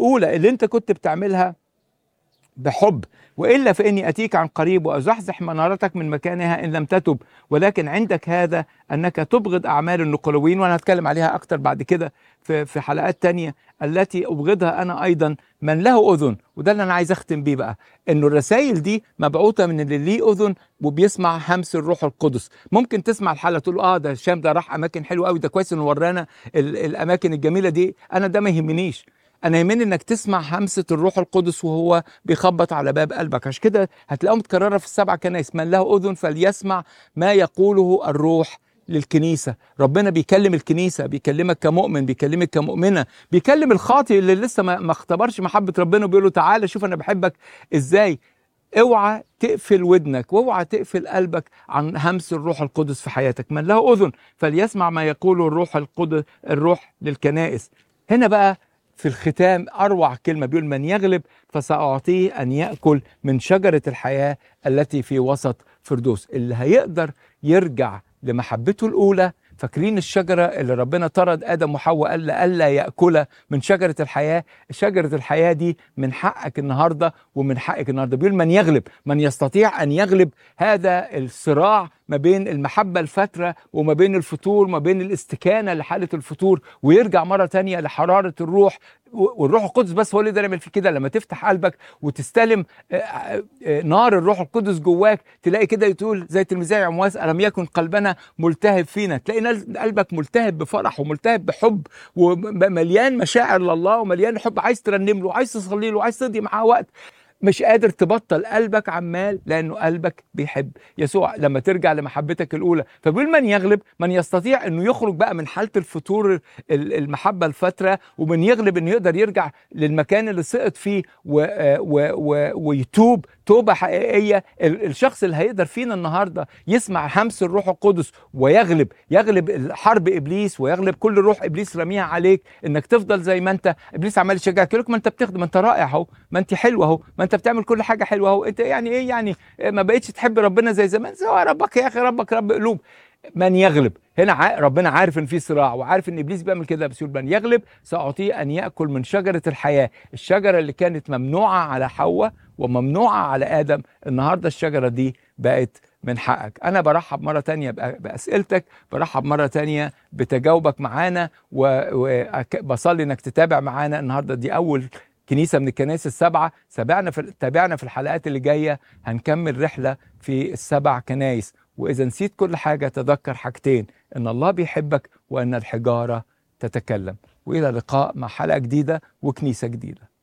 الاولى اللي انت كنت بتعملها بحب والا فاني اتيك عن قريب وازحزح منارتك من مكانها ان لم تتب ولكن عندك هذا انك تبغض اعمال النقلويين وانا هتكلم عليها اكتر بعد كده في في حلقات تانية التي ابغضها انا ايضا من له اذن وده اللي انا عايز اختم بيه بقى انه الرسائل دي مبعوثه من اللي ليه اذن وبيسمع همس الروح القدس ممكن تسمع الحلقه تقول اه ده هشام ده راح اماكن حلوه قوي ده كويس انه ورانا ال- الاماكن الجميله دي انا ده ما يهمنيش انا يهمني انك تسمع همسه الروح القدس وهو بيخبط على باب قلبك عشان كده هتلاقيها متكرره في السبع كنائس من له اذن فليسمع ما يقوله الروح للكنيسه ربنا بيكلم الكنيسه بيكلمك كمؤمن بيكلمك كمؤمنه بيكلم الخاطئ اللي لسه ما ما اختبرش محبه ربنا وبيقول له تعالى شوف انا بحبك ازاي اوعى تقفل ودنك واوعى تقفل قلبك عن همس الروح القدس في حياتك من له اذن فليسمع ما يقوله الروح القدس الروح للكنائس هنا بقى في الختام اروع كلمه بيقول من يغلب فساعطيه ان ياكل من شجره الحياه التي في وسط فردوس اللي هيقدر يرجع لمحبته الاولى فاكرين الشجرة اللي ربنا طرد آدم وحواء قال ألا يأكل من شجرة الحياة شجرة الحياة دي من حقك النهاردة ومن حقك النهاردة بيقول من يغلب من يستطيع أن يغلب هذا الصراع ما بين المحبة الفترة وما بين الفتور ما بين الاستكانة لحالة الفتور ويرجع مرة تانية لحرارة الروح والروح القدس بس هو اللي يقدر يعمل فيه كده لما تفتح قلبك وتستلم آه، آه، آه، نار الروح القدس جواك تلاقي كده يقول زي تلميذي عمواس ألم يكن قلبنا ملتهب فينا تلاقي نال- قلبك ملتهب بفرح وملتهب بحب ومليان مشاعر لله ومليان حب عايز ترنم له وعايز تصلي له وعايز تقضي معاه وقت مش قادر تبطل قلبك عمال لانه قلبك بيحب يسوع لما ترجع لمحبتك الاولى فبيقول من يغلب من يستطيع انه يخرج بقى من حاله الفتور ال- المحبه الفتره ومن يغلب انه يقدر يرجع للمكان اللي سقط فيه و و و ويتوب توبه حقيقيه ال- الشخص اللي هيقدر فينا النهارده يسمع همس الروح القدس ويغلب يغلب حرب ابليس ويغلب كل روح ابليس رميها عليك انك تفضل زي ما انت ابليس عمال يشجعك يقول لك ما انت بتخدم ما انت رائع اهو ما انت حلو اهو ما انت بتعمل كل حاجه حلوه اهو انت يعني ايه يعني ما بقتش تحب ربنا زي زمان سواء ربك يا اخي ربك رب قلوب من يغلب هنا ع- ربنا عارف ان في صراع وعارف ان ابليس بيعمل كده بس يقول من يغلب ساعطيه ان ياكل من شجره الحياه الشجره اللي كانت ممنوعه على حواء وممنوعه على ادم النهارده الشجره دي بقت من حقك انا برحب مره تانية بأ- باسئلتك برحب مره تانية بتجاوبك معانا وبصلي انك تتابع معانا النهارده دي اول كنيسه من الكنائس السبعه سابعنا في تابعنا في الحلقات اللي جايه هنكمل رحله في السبع كنائس واذا نسيت كل حاجه تذكر حاجتين ان الله بيحبك وان الحجاره تتكلم والى اللقاء مع حلقه جديده وكنيسه جديده